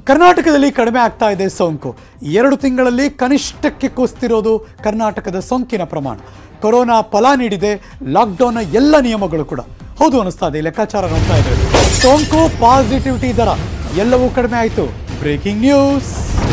ಕರ್ನಾಟಕದಲ್ಲಿ ಕಡಿಮೆ ಆಗ್ತಾ ಇದೆ ಸೋಂಕು ಎರಡು ತಿಂಗಳಲ್ಲಿ ಕನಿಷ್ಠಕ್ಕೆ ಕುಸ್ತಿರೋದು ಕರ್ನಾಟಕದ ಸೋಂಕಿನ ಪ್ರಮಾಣ ಕೊರೋನಾ ಫಲ ನೀಡಿದೆ ಲಾಕ್ಡೌನ್ನ ಎಲ್ಲ ನಿಯಮಗಳು ಕೂಡ ಹೌದು ಅನಿಸ್ತಾ ಇದೆ ಈ ಲೆಕ್ಕಾಚಾರ ನೋಡ್ತಾ ಇದ್ರೆ ಸೋಂಕು ಪಾಸಿಟಿವಿಟಿ ದರ ಎಲ್ಲವೂ ಕಡಿಮೆ ಆಯಿತು ಬ್ರೇಕಿಂಗ್ ನ್ಯೂಸ್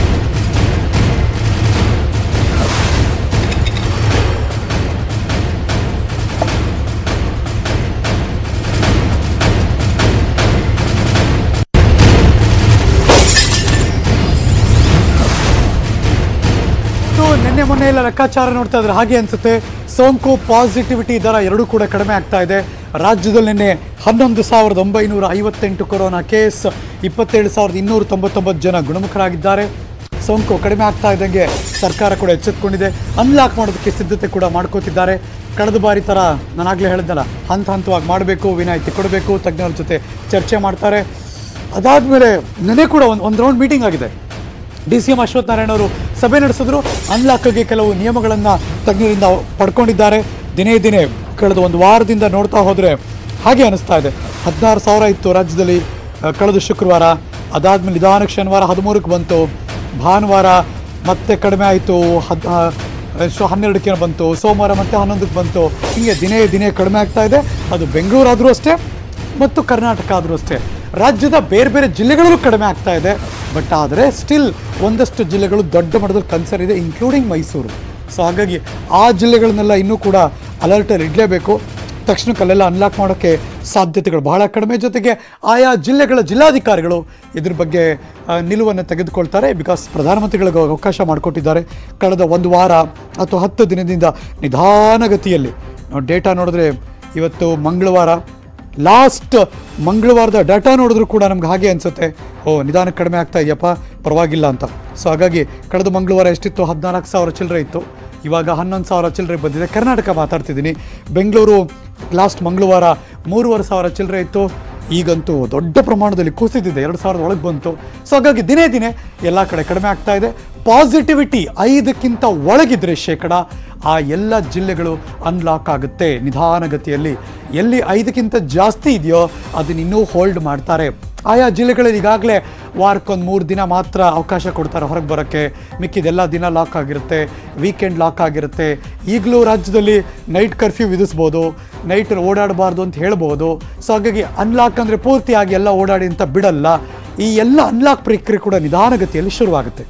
ಇದು ನಿನ್ನೆ ಮೊನ್ನೆ ಎಲ್ಲ ಲೆಕ್ಕಾಚಾರ ನೋಡ್ತಾ ಇದ್ರೆ ಹಾಗೆ ಅನ್ಸುತ್ತೆ ಸೋಂಕು ಪಾಸಿಟಿವಿಟಿ ದರ ಎರಡೂ ಕೂಡ ಕಡಿಮೆ ಆಗ್ತಾ ಇದೆ ರಾಜ್ಯದಲ್ಲಿ ನಿನ್ನೆ ಹನ್ನೊಂದು ಸಾವಿರದ ಒಂಬೈನೂರ ಐವತ್ತೆಂಟು ಕೊರೋನಾ ಕೇಸ್ ಇಪ್ಪತ್ತೇಳು ಸಾವಿರದ ಇನ್ನೂರ ತೊಂಬತ್ತೊಂಬತ್ತು ಜನ ಗುಣಮುಖರಾಗಿದ್ದಾರೆ ಸೋಂಕು ಕಡಿಮೆ ಆಗ್ತಾ ಇದ್ದಂಗೆ ಸರ್ಕಾರ ಕೂಡ ಎಚ್ಚೆತ್ತುಕೊಂಡಿದೆ ಅನ್ಲಾಕ್ ಮಾಡೋದಕ್ಕೆ ಸಿದ್ಧತೆ ಕೂಡ ಮಾಡ್ಕೋತಿದ್ದಾರೆ ಕಳೆದ ಬಾರಿ ಥರ ನಾನಾಗಲೇ ಹೇಳಿದ್ನಲ್ಲ ಹಂತ ಹಂತವಾಗಿ ಮಾಡಬೇಕು ವಿನಾಯಿತಿ ಕೊಡಬೇಕು ತಜ್ಞರ ಜೊತೆ ಚರ್ಚೆ ಮಾಡ್ತಾರೆ ಅದಾದಮೇಲೆ ನೆನೆ ಕೂಡ ಒಂದು ಒಂದು ರೌಂಡ್ ಮೀಟಿಂಗ್ ಆಗಿದೆ D C M Ashwath Narayana ಅವರು ಸಭೆ ನಡೆಸಿದ್ರು ಅನ್ಲಾಕ್ಗೆ ಕೆಲವು ನಿಯಮಗಳನ್ನು ತಜ್ಞರಿಂದ ಪಡ್ಕೊಂಡಿದ್ದಾರೆ ದಿನೇ ದಿನೇ ಕಳೆದ ಒಂದು ವಾರದಿಂದ ನೋಡ್ತಾ ಹೋದರೆ ಹಾಗೆ ಅನಿಸ್ತಾ ಇದೆ ಹದಿನಾರು ಸಾವಿರ ಇತ್ತು ರಾಜ್ಯದಲ್ಲಿ ಆ, ಕಳೆದ ಶುಕ್ರವಾರ ಅದಾದಮೇಲೆ ನಿಧಾನಕ್ಕೆ ಶನಿವಾರ ಹದಿಮೂರಕ್ಕೆ ಬಂತು ಭಾನುವಾರ ಮತ್ತೆ ಕಡಿಮೆ ಆಯಿತು ಹದ್ ಆ, ಎಷ್ಟು ಹನ್ನೆರಡಕ್ಕೆ ಬಂತು ಸೋಮವಾರ ಮತ್ತೆ ಹನ್ನೊಂದಕ್ಕೆ ಬಂತು ಹೀಗೆ ದಿನೇ ದಿನೇ ಕಡಿಮೆ ಆಗ್ತಾ ಇದೆ ಅದು ಬೆಂಗಳೂರಾದರೂ ಅಷ್ಟೇ ಮತ್ತು ಕರ್ನಾಟಕ ಆದರೂ ಅಷ್ಟೇ ರಾಜ್ಯದ ಬೇರೆ ಬೇರೆ ಜಿಲ್ಲೆಗಳಲ್ಲೂ ಕಡಿಮೆ ಆಗ್ತಾ ಇದೆ ಬಟ್ ಆದರೆ ಸ್ಟಿಲ್ ಒಂದಷ್ಟು ಜಿಲ್ಲೆಗಳು ದೊಡ್ಡ ಮಟ್ಟದಲ್ಲಿ ಕನ್ಸರ್ ಇದೆ ಇನ್ಕ್ಲೂಡಿಂಗ್ ಮೈಸೂರು ಸೊ ಹಾಗಾಗಿ ಆ ಜಿಲ್ಲೆಗಳನ್ನೆಲ್ಲ ಇನ್ನೂ ಕೂಡ ಅಲರ್ಟಲ್ಲಿ ಇಡಲೇಬೇಕು ತಕ್ಷಣಕ್ಕಲ್ಲೆಲ್ಲ ಅನ್ಲಾಕ್ ಮಾಡೋಕ್ಕೆ ಸಾಧ್ಯತೆಗಳು ಬಹಳ ಕಡಿಮೆ ಜೊತೆಗೆ ಆಯಾ ಜಿಲ್ಲೆಗಳ ಜಿಲ್ಲಾಧಿಕಾರಿಗಳು ಇದ್ರ ಬಗ್ಗೆ ಆ, ನಿಲುವನ್ನು ತೆಗೆದುಕೊಳ್ತಾರೆ ಬಿಕಾಸ್ ಪ್ರಧಾನಮಂತ್ರಿಗಳಿಗೆ ಅವಕಾಶ ಮಾಡಿಕೊಟ್ಟಿದ್ದಾರೆ ಕಳೆದ ಒಂದು ವಾರ ಅಥವಾ ಹತ್ತು ದಿನದಿಂದ ನಿಧಾನಗತಿಯಲ್ಲಿ ಡೇಟಾ ನೋಡಿದ್ರೆ ಇವತ್ತು ಮಂಗಳವಾರ ಲಾಸ್ಟ್ ಮಂಗಳವಾರದ ಡಾಟಾ ನೋಡಿದ್ರು ಕೂಡ ನಮ್ಗೆ ಹಾಗೆ ಅನಿಸುತ್ತೆ ಓ ನಿಧಾನ ಕಡಿಮೆ ಆಗ್ತಾ ಇದೆಯಪ್ಪ ಪರವಾಗಿಲ್ಲ ಅಂತ ಸೊ ಹಾಗಾಗಿ ಕಳೆದ ಮಂಗಳವಾರ ಎಷ್ಟಿತ್ತು ಹದಿನಾಲ್ಕು ಸಾವಿರ ಚಿಲ್ಲರೆ ಇತ್ತು ಇವಾಗ ಹನ್ನೊಂದು ಸಾವಿರ ಚಿಲ್ಲರೆ ಬಂದಿದೆ ಕರ್ನಾಟಕ ಮಾತಾಡ್ತಿದ್ದೀನಿ ಬೆಂಗಳೂರು ಲಾಸ್ಟ್ ಮಂಗಳವಾರ ಮೂರುವರೆ ಸಾವಿರ ಚಿಲ್ಲರೆ ಇತ್ತು ಈಗಂತೂ ದೊಡ್ಡ ಪ್ರಮಾಣದಲ್ಲಿ ಕುಸಿದಿದೆ ಎರಡು ಸಾವಿರದ ಒಳಗೆ ಬಂತು ಸೊ ಹಾಗಾಗಿ ದಿನೇ ದಿನೇ ಎಲ್ಲ ಕಡೆ ಕಡಿಮೆ ಆಗ್ತಾ ಇದೆ ಪಾಸಿಟಿವಿಟಿ ಐದಕ್ಕಿಂತ ಒಳಗಿದ್ರೆ ಶೇಕಡ ಆ ಎಲ್ಲ ಜಿಲ್ಲೆಗಳು ಅನ್ಲಾಕ್ ಆಗುತ್ತೆ ನಿಧಾನಗತಿಯಲ್ಲಿ ಎಲ್ಲಿ ಐದಕ್ಕಿಂತ ಜಾಸ್ತಿ ಇದೆಯೋ ಅದನ್ನ ಇನ್ನೂ ಹೋಲ್ಡ್ ಮಾಡ್ತಾರೆ ಆಯಾ ಜಿಲ್ಲೆಗಳಲ್ಲಿ ಈಗಾಗಲೇ ವಾರಕ್ಕೊಂದು ಮೂರು ದಿನ ಮಾತ್ರ ಅವಕಾಶ ಕೊಡ್ತಾರೆ ಹೊರಗೆ ಬರೋಕ್ಕೆ ಮಿಕ್ಕಿದೆಲ್ಲ ದಿನ ಲಾಕ್ ಆಗಿರುತ್ತೆ ವೀಕೆಂಡ್ ಲಾಕ್ ಆಗಿರುತ್ತೆ ಈಗಲೂ ರಾಜ್ಯದಲ್ಲಿ ನೈಟ್ ಕರ್ಫ್ಯೂ ವಿಧಿಸ್ಬೋದು ನೈಟ್ ಓಡಾಡಬಾರ್ದು ಅಂತ ಹೇಳ್ಬೋದು ಸೊ ಹಾಗಾಗಿ ಅನ್ಲಾಕ್ ಅಂದರೆ ಪೂರ್ತಿಯಾಗಿ ಎಲ್ಲ ಓಡಾಡಿ ಅಂತ ಬಿಡಲ್ಲ ಈ ಎಲ್ಲ ಅನ್ಲಾಕ್ ಪ್ರಕ್ರಿಯೆ ಕೂಡ ನಿಧಾನಗತಿಯಲ್ಲಿ ಶುರುವಾಗುತ್ತೆ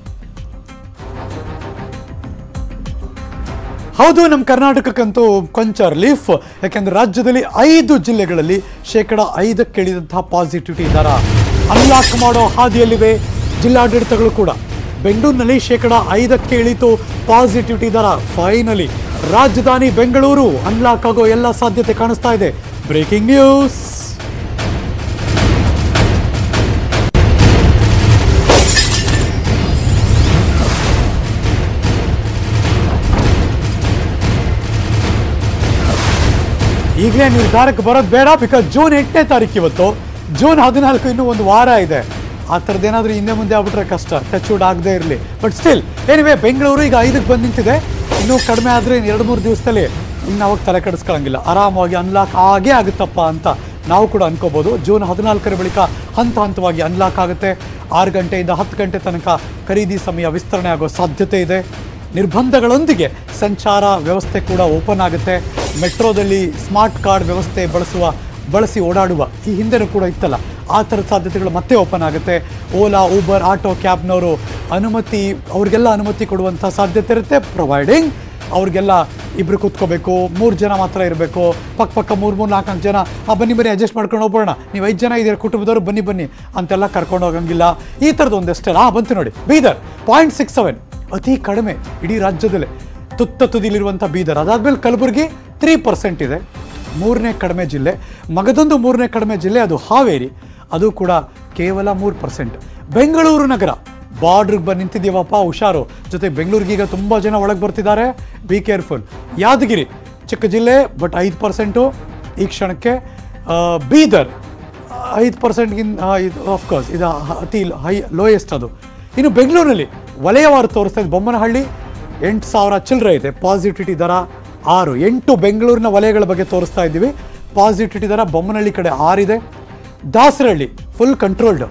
ಹೌದು ನಮ್ಮ ಕರ್ನಾಟಕಕ್ಕಂತೂ ಕೊಂಚ ರಿಲೀಫ್ ಯಾಕೆಂದ್ರೆ ರಾಜ್ಯದಲ್ಲಿ ಐದು ಜಿಲ್ಲೆಗಳಲ್ಲಿ ಶೇಕಡ ಐದಕ್ಕೆ ಇಳಿದಂತಹ ಪಾಸಿಟಿವಿಟಿ ದರ ಅನ್ಲಾಕ್ ಮಾಡೋ ಹಾದಿಯಲ್ಲಿವೆ ಜಿಲ್ಲಾಡಳಿತಗಳು ಕೂಡ ಬೆಂಗಳೂರಿನಲ್ಲಿ ಶೇಕಡ ಐದಕ್ಕೆ ಇಳಿತು ಪಾಸಿಟಿವಿಟಿ ದರ ಫೈನಲಿ ರಾಜಧಾನಿ ಬೆಂಗಳೂರು ಅನ್ಲಾಕ್ ಆಗೋ ಎಲ್ಲ ಸಾಧ್ಯತೆ ಕಾಣಿಸ್ತಾ ಇದೆ ಬ್ರೇಕಿಂಗ್ ನ್ಯೂಸ್ ಈಗಲೇ ನಿರ್ಧಾರಕ್ಕೆ ಬರೋದು ಬೇಡ ಬಿಕಾಸ್ ಜೂನ್ ಎಂಟನೇ ತಾರೀಕು ಇವತ್ತು ಜೂನ್ ಹದಿನಾಲ್ಕು ಇನ್ನೂ ಒಂದು ವಾರ ಇದೆ ಆ ಥರದ್ದು ಏನಾದರೂ ಹಿಂದೆ ಮುಂದೆ ಆಗ್ಬಿಟ್ರೆ ಕಷ್ಟ ಟಚ್ ವುಡ್ ಆಗದೆ ಇರಲಿ ಬಟ್ ಸ್ಟಿಲ್ ಏನಿವೆ ಬೆಂಗಳೂರು ಈಗ ಐದಕ್ಕೆ ಬಂದು ನಿಂತಿದೆ ಇನ್ನೂ ಕಡಿಮೆ ಆದರೆ ಎರಡು ಮೂರು ದಿವಸದಲ್ಲಿ ಇನ್ನು ಅವಾಗ ತಲೆ ಕೆಡಿಸ್ಕೊಳ್ಳಂಗಿಲ್ಲ ಆರಾಮವಾಗಿ ಅನ್ಲಾಕ್ ಆಗೇ ಆಗುತ್ತಪ್ಪ ಅಂತ ನಾವು ಕೂಡ ಅನ್ಕೋಬೋದು ಜೂನ್ ಹದಿನಾಲ್ಕರ ಬಳಿಕ ಹಂತ ಹಂತವಾಗಿ ಅನ್ಲಾಕ್ ಆಗುತ್ತೆ ಆರು ಗಂಟೆಯಿಂದ ಹತ್ತು ಗಂಟೆ ತನಕ ಖರೀದಿ ಸಮಯ ವಿಸ್ತರಣೆ ಆಗೋ ಸಾಧ್ಯತೆ ಇದೆ ನಿರ್ಬಂಧಗಳೊಂದಿಗೆ ಸಂಚಾರ ವ್ಯವಸ್ಥೆ ಕೂಡ ಓಪನ್ ಆಗುತ್ತೆ ಮೆಟ್ರೋದಲ್ಲಿ ಸ್ಮಾರ್ಟ್ ಕಾರ್ಡ್ ವ್ಯವಸ್ಥೆ ಬಳಸುವ ಬಳಸಿ ಓಡಾಡುವ ಈ ಹಿಂದೆನೂ ಕೂಡ ಇತ್ತಲ್ಲ ಆ ಥರದ ಸಾಧ್ಯತೆಗಳು ಮತ್ತೆ ಓಪನ್ ಆಗುತ್ತೆ ಓಲಾ ಊಬರ್ ಆಟೋ ಕ್ಯಾಬ್ನವರು ಅನುಮತಿ ಅವ್ರಿಗೆಲ್ಲ ಅನುಮತಿ ಕೊಡುವಂಥ ಸಾಧ್ಯತೆ ಇರುತ್ತೆ ಪ್ರೊವೈಡಿಂಗ್ ಅವ್ರಿಗೆಲ್ಲ ಇಬ್ರು ಕೂತ್ಕೋಬೇಕು ಮೂರು ಜನ ಮಾತ್ರ ಇರಬೇಕು ಪಕ್ಕ ಪಕ್ಕ ಮೂರು ಮೂರು ನಾಲ್ಕು ನಾಲ್ಕು ಜನ ಆ ಬನ್ನಿ ಬನ್ನಿ ಅಡ್ಜಸ್ಟ್ ಮಾಡ್ಕೊಂಡು ಹೋಗ್ಬೋಣ ನೀವು ಐದು ಜನ ಇದ್ದೀರ ಕುಟುಂಬದವರು ಬನ್ನಿ ಬನ್ನಿ ಅಂತೆಲ್ಲ ಕರ್ಕೊಂಡು ಹೋಗಂಗಿಲ್ಲ ಈ ಥರದ್ದು ಒಂದಷ್ಟೇ ಆ ಬಂತು ನೋಡಿ ಬೀದರ್ ಪಾಯಿಂಟ್ ಸಿಕ್ಸ್ ಸೆವೆನ್ ಅತಿ ಕಡಿಮೆ ಇಡೀ ರಾಜ್ಯದಲ್ಲೇ ತುತ್ತ ತುದಿಲಿರುವಂಥ ಬೀದರ್ ಅದಾದ್ಮೇಲೆ ಕಲಬುರಗಿ ತ್ರೀ ಪರ್ಸೆಂಟ್ ಇದೆ ಮೂರನೇ ಕಡಿಮೆ ಜಿಲ್ಲೆ ಮಗದೊಂದು ಮೂರನೇ ಕಡಿಮೆ ಜಿಲ್ಲೆ ಅದು ಹಾವೇರಿ ಅದು ಕೂಡ ಕೇವಲ ಮೂರು ಪರ್ಸೆಂಟ್ ಬೆಂಗಳೂರು ನಗರ ಬಾರ್ಡ್ರಿಗೆ ಬಂದು ನಿಂತಿದ್ದೀವಪ್ಪ ಹುಷಾರು ಜೊತೆ ಬೆಂಗಳೂರಿಗೆ ಈಗ ತುಂಬ ಜನ ಒಳಗೆ ಬರ್ತಿದ್ದಾರೆ ಬಿ ಕೇರ್ಫುಲ್ ಯಾದಗಿರಿ ಚಿಕ್ಕ ಜಿಲ್ಲೆ ಬಟ್ ಐದು ಪರ್ಸೆಂಟು ಈ ಕ್ಷಣಕ್ಕೆ ಆ, ಬೀದರ್ ಐದು ಪರ್ಸೆಂಟ್ಗಿಂತ ಇದು ಆಫ್ಕೋರ್ಸ್ ಇದು ಹ- ಅತಿ ಹೈ ಲೋಯೆಸ್ಟ್ ಅದು ಇನ್ನು ಬೆಂಗಳೂರಿನಲ್ಲಿ ವಲಯವಾರು ತೋರಿಸ್ತಾ ಇದೆ ಬೊಮ್ಮನಹಳ್ಳಿ ಎಂಟು ಸಾವಿರ ಚಿಲ್ಲರೆ ಇದೆ ಪಾಸಿಟಿವಿಟಿ ದರ ಆರು ಎಂಟು ಬೆಂಗಳೂರಿನ ವಲಯಗಳ ಬಗ್ಗೆ ತೋರಿಸ್ತಾ ಇದ್ದೀವಿ ಪಾಸಿಟಿವಿಟಿ ದರ ಬೊಮ್ಮನಹಳ್ಳಿ ಕಡೆ ಆರಿದೆ ದಾಸರಹಳ್ಳಿ ಫುಲ್ ಕಂಟ್ರೋಲ್ಡ್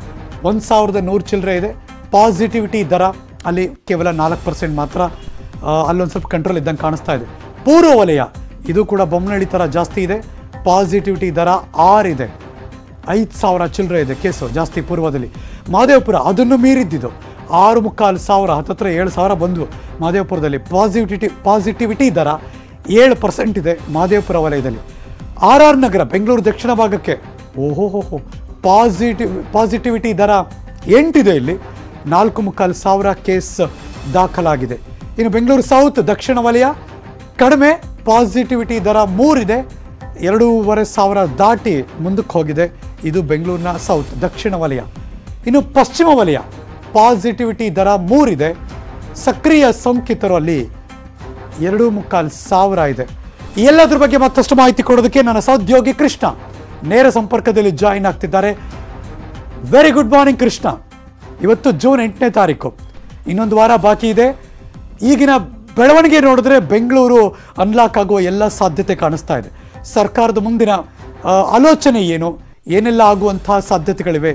ಒಂದು ಸಾವಿರದ ನೂರು ಚಿಲ್ಲರೆ ಇದೆ ಪಾಸಿಟಿವಿಟಿ ದರ ಅಲ್ಲಿ ಕೇವಲ ನಾಲ್ಕು ಪರ್ಸೆಂಟ್ ಮಾತ್ರ ಆ, ಅಲ್ಲೊಂದು ಸ್ವಲ್ಪ ಕಂಟ್ರೋಲ್ ಇದ್ದಂಗೆ ಕಾಣಿಸ್ತಾ ಇದೆ ಪೂರ್ವ ವಲಯ ಇದು ಕೂಡ ಬೊಮ್ಮನಹಳ್ಳಿ ಥರ ಜಾಸ್ತಿ ಇದೆ ಪಾಸಿಟಿವಿಟಿ ದರ ಆರ್ ಇದೆ ಐದು ಸಾವಿರ ಚಿಲ್ಲರೆ ಇದೆ ಕೇಸು ಜಾಸ್ತಿ ಪೂರ್ವದಲ್ಲಿ ಮಹದೇವಪುರ ಅದನ್ನು ಮೀರಿದ್ದಿದ್ದು ಆರು ಮುಕ್ಕಾಲು ಸಾವಿರ ಹತ್ತತ್ರ ಏಳು ಸಾವಿರ ಬಂದವು ಮಹದೇವಪುರದಲ್ಲಿ ಪಾಸಿಟಿವಿಟಿ ಪಾಸಿಟಿವಿಟಿ ದರ ಏಳು ಪರ್ಸೆಂಟ್ ಇದೆ ಮಹದೇವಪುರ ವಲಯದಲ್ಲಿ ಆರ್ ಆರ್ ನಗರ ಬೆಂಗಳೂರು ದಕ್ಷಿಣ ಭಾಗಕ್ಕೆ ಓಹೋ ಹೋ ಹೋ ಪಾಸಿಟಿವ್ ಪಾಸಿಟಿವಿಟಿ ದರ ಎಂಟಿದೆ ಇಲ್ಲಿ ನಾಲ್ಕು ಮುಕ್ಕಾಲು ಸಾವಿರ ಕೇಸ್ ದಾಖಲಾಗಿದೆ ಇನ್ನು ಬೆಂಗಳೂರು ಸೌತ್ ದಕ್ಷಿಣ ವಲಯ ಕಡಿಮೆ ಪಾಸಿಟಿವಿಟಿ ದರ ಮೂರಿದೆ ಎರಡೂವರೆ ಸಾವಿರ ದಾಟಿ ಮುಂದಕ್ಕೆ ಹೋಗಿದೆ ಇದು ಬೆಂಗಳೂರಿನ ಸೌತ್ ದಕ್ಷಿಣ ವಲಯ ಇನ್ನು ಪಶ್ಚಿಮ ವಲಯ ಪಾಸಿಟಿವಿಟಿ ದರ ಮೂರಿದೆ ಸಕ್ರಿಯ ಸೋಂಕಿತರು ಅಲ್ಲಿ ಎರಡು ಮುಕ್ಕಾಲು ಸಾವಿರ ಇದೆ ಈ ಎಲ್ಲದ್ರ ಬಗ್ಗೆ ಮತ್ತಷ್ಟು ಮಾಹಿತಿ ಕೊಡೋದಕ್ಕೆ ನನ್ನ ಸಹೋದ್ಯೋಗಿ ಕೃಷ್ಣ ನೇರ ಸಂಪರ್ಕದಲ್ಲಿ ಜಾಯಿನ್ ಆಗ್ತಿದ್ದಾರೆ ವೆರಿ ಗುಡ್ ಮಾರ್ನಿಂಗ್ ಕೃಷ್ಣ ಇವತ್ತು ಜೂನ್ ಎಂಟನೇ ತಾರೀಕು ಇನ್ನೊಂದು ವಾರ ಬಾಕಿ ಇದೆ ಈಗಿನ ಬೆಳವಣಿಗೆ ನೋಡಿದ್ರೆ ಬೆಂಗಳೂರು ಅನ್ಲಾಕ್ ಆಗುವ ಎಲ್ಲ ಸಾಧ್ಯತೆ ಕಾಣಿಸ್ತಾ ಇದೆ ಸರ್ಕಾರದ ಮುಂದಿನ ಆ, ಆಲೋಚನೆ ಏನು ಏನೆಲ್ಲ ಆಗುವಂತಹ ಸಾಧ್ಯತೆಗಳಿವೆ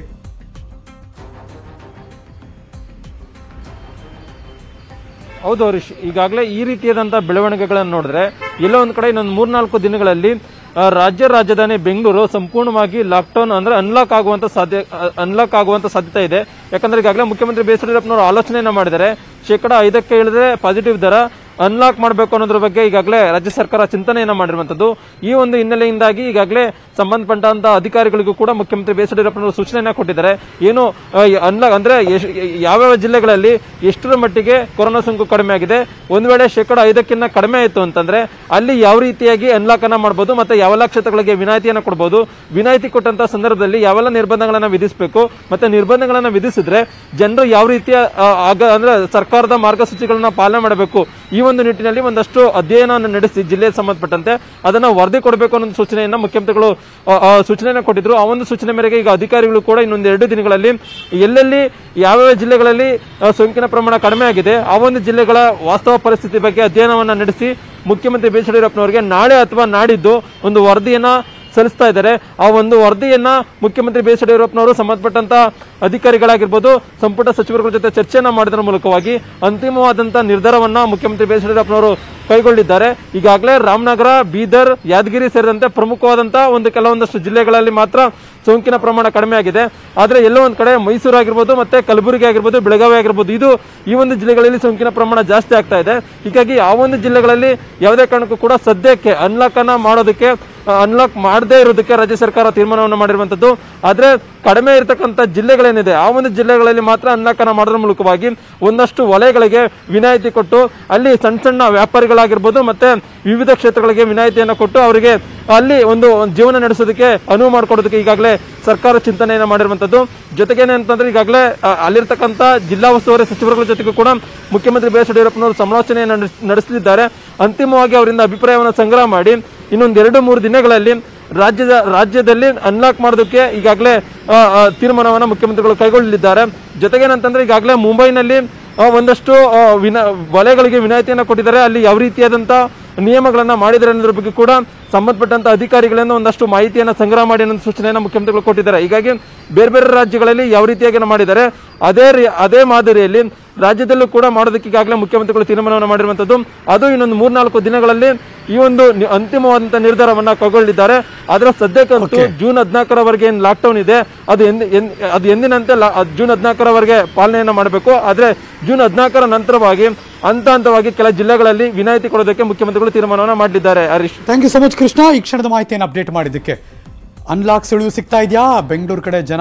ಹೌದು ಹರೀಶ್ ಈಗಾಗಲೇ ಈ ರೀತಿಯಾದಂತಹ ಬೆಳವಣಿಗೆಗಳನ್ನು ನೋಡಿದ್ರೆ ಎಲ್ಲೋ ಒಂದ್ ಕಡೆ ಇನ್ನೊಂದು ಮೂರ್ನಾಲ್ಕು ದಿನಗಳಲ್ಲಿ ಆ, ರಾಜ್ಯ ರಾಜಧಾನಿ ಬೆಂಗಳೂರು ಸಂಪೂರ್ಣವಾಗಿ ಲಾಕ್ಡೌನ್ ಅಂದ್ರೆ ಅನ್ಲಾಕ್ ಆಗುವಂತ ಸಾಧ್ಯ ಅನ್ಲಾಕ್ ಆಗುವಂತ ಸಾಧ್ಯತೆ ಇದೆ ಯಾಕಂದ್ರೆ ಈಗಾಗಲೇ ಮುಖ್ಯಮಂತ್ರಿ ಬಿ ಎಸ್ ಯಡಿಯೂರಪ್ಪನವರು ಆಲೋಚನೆಯನ್ನ ಮಾಡಿದ್ದಾರೆ ಶೇಕಡ ಐದಕ್ಕೆ ಇಳಿದ್ರೆ ಪಾಸಿಟಿವ್ ದರ ಅನ್ಲಾಕ್ ಮಾಡಬೇಕು ಅನ್ನೋದ್ರ ಬಗ್ಗೆ ಈಗಾಗಲೇ ರಾಜ್ಯ ಸರ್ಕಾರ ಚಿಂತನೆಯನ್ನ ಮಾಡಿರುವಂತದ್ದು ಈ ಒಂದು ಹಿನ್ನೆಲೆಯಿಂದಾಗಿ ಈಗಾಗಲೇ ಸಂಬಂಧಪಟ್ಟಂತ ಅಧಿಕಾರಿಗಳಿಗೂ ಕೂಡ ಮುಖ್ಯಮಂತ್ರಿ ಬಿ ಎಸ್ ಯಡಿಯೂರಪ್ಪನವರು ಸೂಚನೆಯನ್ನ ಕೊಟ್ಟಿದ್ದಾರೆ ಏನು ಅನ್ಲಾಕ್ ಅಂದ್ರೆ ಎಶ್- ಯಾವ್ಯಾವ ಜಿಲ್ಲೆಗಳಲ್ಲಿ ಎಷ್ಟರ ಮಟ್ಟಿಗೆ ಕೊರೋನಾ ಸೋಂಕು ಕಡಿಮೆ ಆಗಿದೆ ಒಂದ್ ವೇಳೆ ಶೇಕಡ ಐದಕ್ಕಿಂತ ಕಡಿಮೆ ಆಯಿತು ಅಂತಂದ್ರೆ ಅಲ್ಲಿ ಯಾವ ರೀತಿಯಾಗಿ ಅನ್ಲಾಕ್ ಅನ್ನ ಮಾಡಬಹುದು ಮತ್ತೆ ಯಾವೆಲ್ಲ ಕ್ಷೇತ್ರಗಳಿಗೆ ವಿನಾಯಿತಿಯನ್ನ ಕೊಡಬಹುದು ವಿನಾಯಿತಿ ಕೊಟ್ಟಂತ ಸಂದರ್ಭದಲ್ಲಿ ಯಾವೆಲ್ಲ ನಿರ್ಬಂಧಗಳನ್ನ ವಿಧಿಸಬೇಕು ಮತ್ತೆ ನಿರ್ಬಂಧಗಳನ್ನ ವಿಧಿಸಿದ್ರೆ ಜನರು ಯಾವ ರೀತಿಯ ಆ, ಆಗ ಅಂದ್ರೆ ಸರ್ಕಾರದ ಮಾರ್ಗಸೂಚಿಗಳನ್ನ ಪಾಲನೆ ಮಾಡಬೇಕು ಈ ಒಂದು ನಿಟ್ಟಿನಲ್ಲಿ ಒಂದಷ್ಟು ಅಧ್ಯಯನವನ್ನು ನಡೆಸಿ ಜಿಲ್ಲೆಗೆ ಸಂಬಂಧಪಟ್ಟಂತೆ ಅದನ್ನ ವರದಿ ಕೊಡಬೇಕು ಅನ್ನೋ ಸೂಚನೆಯನ್ನ ಮುಖ್ಯಮಂತ್ರಿಗಳು ಆ, ಆ, ಸೂಚನೆಯನ್ನ ಕೊಟ್ಟಿದ್ರು ಆ ಒಂದು ಸೂಚನೆ ಮೇರೆಗೆ ಈಗ ಅಧಿಕಾರಿಗಳು ಕೂಡ ಇನ್ನೊಂದು ಎರಡು ದಿನಗಳಲ್ಲಿ ಎಲ್ಲೆಲ್ಲಿ ಯಾವ್ಯಾವ ಜಿಲ್ಲೆಗಳಲ್ಲಿ ಆ, ಸೋಂಕಿನ ಪ್ರಮಾಣ ಕಡಿಮೆ ಆಗಿದೆ ಆ ಒಂದು ಜಿಲ್ಲೆಗಳ ವಾಸ್ತವ ಪರಿಸ್ಥಿತಿ ಬಗ್ಗೆ ಅಧ್ಯಯನವನ್ನ ನಡೆಸಿ ಮುಖ್ಯಮಂತ್ರಿ ಬಿ ಎಸ್ ಯಡಿಯೂರಪ್ಪನವರಿಗೆ ನಾಳೆ ಅಥವಾ ನಾಡಿದ್ದು ಒಂದು ವರದಿಯನ್ನ ಸಲ್ಲಿಸ್ತಾ ಇದ್ದಾರೆ ಆ ಒಂದು ವರದಿಯನ್ನ ಮುಖ್ಯಮಂತ್ರಿ ಬಿ ಎಸ್ ಯಡಿಯೂರಪ್ಪನವರು ಸಂಬಂಧಪಟ್ಟಂತ ಅಧಿಕಾರಿಗಳಾಗಿರ್ಬೋದು ಸಂಪುಟ ಸಚಿವರುಗಳ ಜೊತೆ ಚರ್ಚೆಯನ್ನ ಮಾಡಿದ್ರ ಮೂಲಕವಾಗಿ ಅಂತಿಮವಾದಂತ ನಿರ್ಧಾರವನ್ನ ಮುಖ್ಯಮಂತ್ರಿ ಬಿ ಎಸ್ ಯಡಿಯೂರಪ್ಪನವರು ಕೈಗೊಂಡಿದ್ದಾರೆ ಈಗಾಗಲೇ ರಾಮನಗರ ಬೀದರ್ ಯಾದಗಿರಿ ಸೇರಿದಂತೆ ಪ್ರಮುಖವಾದಂತ ಒಂದು ಕೆಲವೊಂದಷ್ಟು ಜಿಲ್ಲೆಗಳಲ್ಲಿ ಮಾತ್ರ ಸೋಂಕಿನ ಪ್ರಮಾಣ ಕಡಿಮೆ ಆಗಿದೆ ಆದ್ರೆ ಎಲ್ಲೋ ಒಂದ್ ಕಡೆ ಮೈಸೂರು ಆಗಿರ್ಬೋದು ಮತ್ತೆ ಕಲಬುರಗಿ ಆಗಿರ್ಬೋದು ಬೆಳಗಾವಿ ಆಗಿರ್ಬೋದು ಇದು ಈ ಒಂದು ಜಿಲ್ಲೆಗಳಲ್ಲಿ ಸೋಂಕಿನ ಪ್ರಮಾಣ ಜಾಸ್ತಿ ಆಗ್ತಾ ಇದೆ ಹೀಗಾಗಿ ಆ ಒಂದು ಜಿಲ್ಲೆಗಳಲ್ಲಿ ಯಾವುದೇ ಕಾರಣಕ್ಕೂ ಕೂಡ ಸದ್ಯಕ್ಕೆ ಅನ್ಲಾಕ್ ಅನ್ನ ಮಾಡೋದಕ್ಕೆ ಅನ್ಲಾಕ್ ಮಾಡದೇ ಇರೋದಕ್ಕೆ ರಾಜ್ಯ ಸರ್ಕಾರ ತೀರ್ಮಾನವನ್ನು ಮಾಡಿರುವಂತದ್ದು ಆದ್ರೆ ಕಡಿಮೆ ಇರತಕ್ಕಂತ ಜಿಲ್ಲೆಗಳೇನಿದೆ ಆ ಒಂದು ಜಿಲ್ಲೆಗಳಲ್ಲಿ ಮಾತ್ರ ಅನ್ಲಾಕ್ ಅನ್ನ ಮಾಡೋದ್ರ ಮೂಲಕವಾಗಿ ಒಂದಷ್ಟು ವಲಯಗಳಿಗೆ ವಿನಾಯಿತಿ ಕೊಟ್ಟು ಅಲ್ಲಿ ಸಣ್ಣ ಸಣ್ಣ ವ್ಯಾಪಾರಿಗಳಾಗಿರ್ಬೋದು ಮತ್ತೆ ವಿವಿಧ ಕ್ಷೇತ್ರಗಳಿಗೆ ವಿನಾಯಿತಿಯನ್ನು ಕೊಟ್ಟು ಅವರಿಗೆ ಅಲ್ಲಿ ಒಂದು ಜೀವನ ನಡೆಸೋದಕ್ಕೆ ಅನುವು ಮಾಡಿಕೊಡೋದಕ್ಕೆ ಈಗಾಗಲೇ ಸರ್ಕಾರ ಚಿಂತನೆಯನ್ನ ಮಾಡಿರುವಂತದ್ದು ಜೊತೆಗೇನೆ ಅಂತಂದ್ರೆ ಈಗಾಗಲೇ ಆ, ಅಲ್ಲಿರ್ತಕ್ಕಂಥ ಜಿಲ್ಲಾ ಉಸ್ತುವಾರಿ ಸಚಿವರುಗಳ ಜೊತೆಗೂ ಕೂಡ ಮುಖ್ಯಮಂತ್ರಿ ಬಿ ಎಸ್ ಯಡಿಯೂರಪ್ಪನವರು ಸಮಾಲೋಚನೆಯನ್ನು ನಡೆಸ್- ನಡೆಸಲಿದ್ದಾರೆ ಅಂತಿಮವಾಗಿ ಅವರಿಂದ ಅಭಿಪ್ರಾಯವನ್ನು ಸಂಗ್ರಹ ಮಾಡಿ ಇನ್ನೊಂದು ಎರಡು ಮೂರು ದಿನಗಳಲ್ಲಿ ರಾಜ್ಯದ ರಾಜ್ಯದಲ್ಲಿ ಅನ್ಲಾಕ್ ಮಾಡೋದಕ್ಕೆ ಈಗಾಗಲೇ ಆ, ಆ, ತೀರ್ಮಾನವನ್ನ ಮುಖ್ಯಮಂತ್ರಿಗಳು ಕೈಗೊಳ್ಳಲಿದ್ದಾರೆ ಜೊತೆಗೇನಂತಂದ್ರೆ ಈಗಾಗಲೇ ಮುಂಬೈನಲ್ಲಿ ಆ, ಒಂದಷ್ಟು ಆ, ವಿನ ವಲಯಗಳಿಗೆ ವಿನಾಯಿತಿಯನ್ನು ಕೊಟ್ಟಿದ್ದಾರೆ ಅಲ್ಲಿ ಯಾವ ರೀತಿಯಾದಂತ ನಿಯಮಗಳನ್ನ ಮಾಡಿದ್ದಾರೆ ಅನ್ನೋದ್ರ ಬಗ್ಗೆ ಕೂಡ ಸಂಬಂಧಪಟ್ಟಂತ ಅಧಿಕಾರಿಗಳಿಂದ ಒಂದಷ್ಟು ಮಾಹಿತಿಯನ್ನ ಸಂಗ್ರಹ ಮಾಡಿ ಅನ್ನೋ ಸೂಚನೆಯನ್ನ ಮುಖ್ಯಮಂತ್ರಿಗಳು ಕೊಟ್ಟಿದ್ದಾರೆ ಹೀಗಾಗಿ ಬೇರೆ ಬೇರೆ ರಾಜ್ಯಗಳಲ್ಲಿ ಯಾವ ರೀತಿಯಾಗಿ ಮಾಡಿದ್ದಾರೆ ಅದೇ ರೀ- ಅದೇ ಮಾದರಿಯಲ್ಲಿ ರಾಜ್ಯದಲ್ಲೂ ಕೂಡ ಮಾಡೋದಕ್ಕೆ ಈಗಾಗಲೇ ಮುಖ್ಯಮಂತ್ರಿಗಳು ತೀರ್ಮಾನವನ್ನು ಮಾಡಿರುವಂತದ್ದು ಅದು ಇನ್ನೊಂದು ಮೂರ್ನಾಲ್ಕು ದಿನಗಳಲ್ಲಿ ಈ ಒಂದು ನಿ- ಅಂತಿಮವಾದಂತಹ ನಿರ್ಧಾರವನ್ನ ಕೈಗೊಳ್ಳಲಿದ್ದಾರೆ ಅದರ ಸದ್ಯಕ್ಕಂತೂ ಜೂನ್ ಹದಿನಾಲ್ಕರವರೆಗೆ ಏನು ಲಾಕ್ಡೌನ್ ಇದೆ ಅದು ಎಂದ ಎನ್- ಅದು ಎಂದಿನಂತೆ ಲಾ- ಅದು ಜೂನ್ ಹದಿನಾಲ್ಕರವರೆಗೆ ಪಾಲನೆಯನ್ನ ಮಾಡಬೇಕು ಆದ್ರೆ ಜೂನ್ ಹದಿನಾಲ್ಕರ ನಂತರವಾಗಿ ಹಂತ ಹಂತವಾಗಿ ಕೆಲ ಜಿಲ್ಲೆಗಳಲ್ಲಿ ವಿನಾಯಿತಿ ಕೊಡೋದಕ್ಕೆ ಮುಖ್ಯಮಂತ್ರಿಗಳು ತೀರ್ಮಾನವನ್ನು ಮಾಡಲಿದ್ದಾರೆ Harish thank you so much Krishna ಈ ಕ್ಷಣದ ಮಾಹಿತಿಯನ್ನು ಅಪ್ಡೇಟ್ ಮಾಡಿದ್ದಕ್ಕೆ ಅನ್ಲಾಕ್ ಸುಳಿವು ಸಿಗ್ತಾ ಇದೆಯಾ ಬೆಂಗಳೂರು ಕಡೆ ಜನ